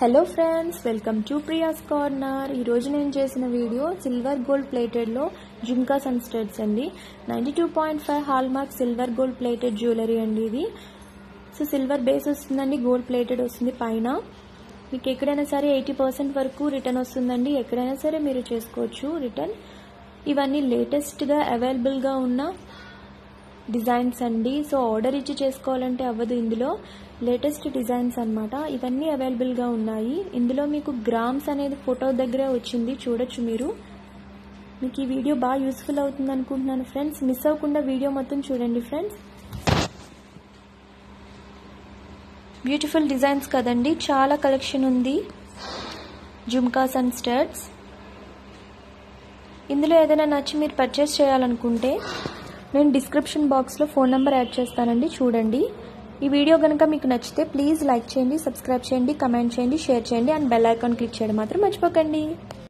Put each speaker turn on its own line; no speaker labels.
hello friends welcome to Priya's corner ఈరోజు నేను చేసిన వీడియో సిల్వర్ గోల్డ్ ప్లేటెడ్లో జుమ్కాస్ అండ్ స్టడ్స్ అండి ninety two point five hallmark silver gold plated jewellery అండి ఇది సో సిల్వర్ బేస్ వస్తుందండి గోల్డ్ ప్లేటెడ్ వస్తుంది పైన మీకు ఎక్కడైనా సరే ఎయిటీ పర్సెంట్ వరకు రిటర్న్ వస్తుందండి ఎక్కడైనా సరే మీరు చేసుకోవచ్చు రిటర్న్ ఇవన్నీ లేటెస్ట్గా అవైలబుల్గా ఉన్న డిజైన్స్ అండి సో ఆర్డర్ ఇచ్చి చేసుకోవాలంటే అవ్వదు ఇందులో లేటెస్ట్ డిజైన్స్ అన్నమాట ఇవన్నీ అవైలబుల్గా ఉన్నాయి ఇందులో మీకు గ్రామ్స్ అనేది ఫోటో దగ్గరే వచ్చింది చూడొచ్చు మీరు మీకు ఈ వీడియో బాగా యూస్ఫుల్ అవుతుంది అనుకుంటున్నాను ఫ్రెండ్స్ మిస్ అవ్వకుండా వీడియో మొత్తం చూడండి ఫ్రెండ్స్ బ్యూటిఫుల్ డిజైన్స్ కదండి చాలా కలెక్షన్ ఉంది జుమ్కాస్ అండ్ స్టర్ట్స్ ఇందులో ఏదైనా నచ్చి మీరు పర్చేస్ చేయాలనుకుంటే నేను డిస్క్రిప్షన్ బాక్స్లో ఫోన్ నెంబర్ యాడ్ చేస్తానండి చూడండి ఈ వీడియో కనుక మీకు నచ్చితే ప్లీజ్ లైక్ చేయండి సబ్స్క్రైబ్ చేయండి కమెంట్ చేయండి షేర్ చేయండి అండ్ బెల్ ఐకాన్ క్లిక్ చేయడం మాత్రం మర్చిపోకండి